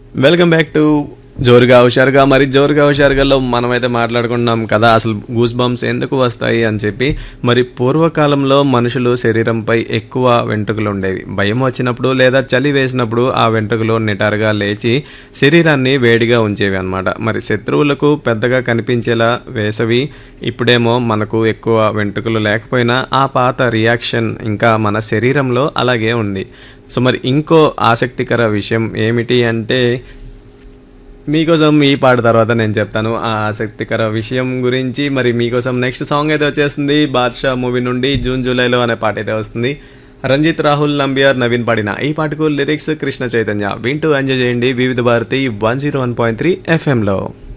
welcome back to జోరుగా హుషారుగా మరి జోరుగా హుషారుగాలో మనమైతే మాట్లాడుకుంటున్నాం కదా అసలు గూస్ బంప్స్ ఎందుకు వస్తాయి అని చెప్పి మరి పూర్వకాలంలో మనుషులు శరీరంపై ఎక్కువ వెంట్రుకలు ఉండేవి భయం వచ్చినప్పుడు లేదా చలి వేసినప్పుడు ఆ వెంట్రుకలు నిటారుగా లేచి శరీరాన్ని వేడిగా ఉంచేవి అన్నమాట మరి శత్రువులకు పెద్దగా కనిపించేలా వేసవి ఇప్పుడేమో మనకు ఎక్కువ వెంట్రుకలు లేకపోయినా ఆ పాత రియాక్షన్ ఇంకా మన శరీరంలో అలాగే ఉంది సో మరి ఇంకో ఆసక్తికర విషయం ఏమిటి అంటే మీకోసం ఈ పాట తర్వాత నేను చెప్తాను ఆ ఆసక్తికర విషయం గురించి మరి మీకోసం నెక్స్ట్ సాంగ్ అయితే వచ్చేస్తుంది బాద్షా మూవీ నుండి జూన్ జూలైలో అనే పాట అయితే వస్తుంది రంజిత్ రాహుల్ నంబియార్ నవీన్ పాడిన ఈ పాటకు లిరిక్స్ కృష్ణ చైతన్య వింటూ ఎంజాయ్ చేయండి Vividh Bharati one zero one point three ఎఫ్ఎంలో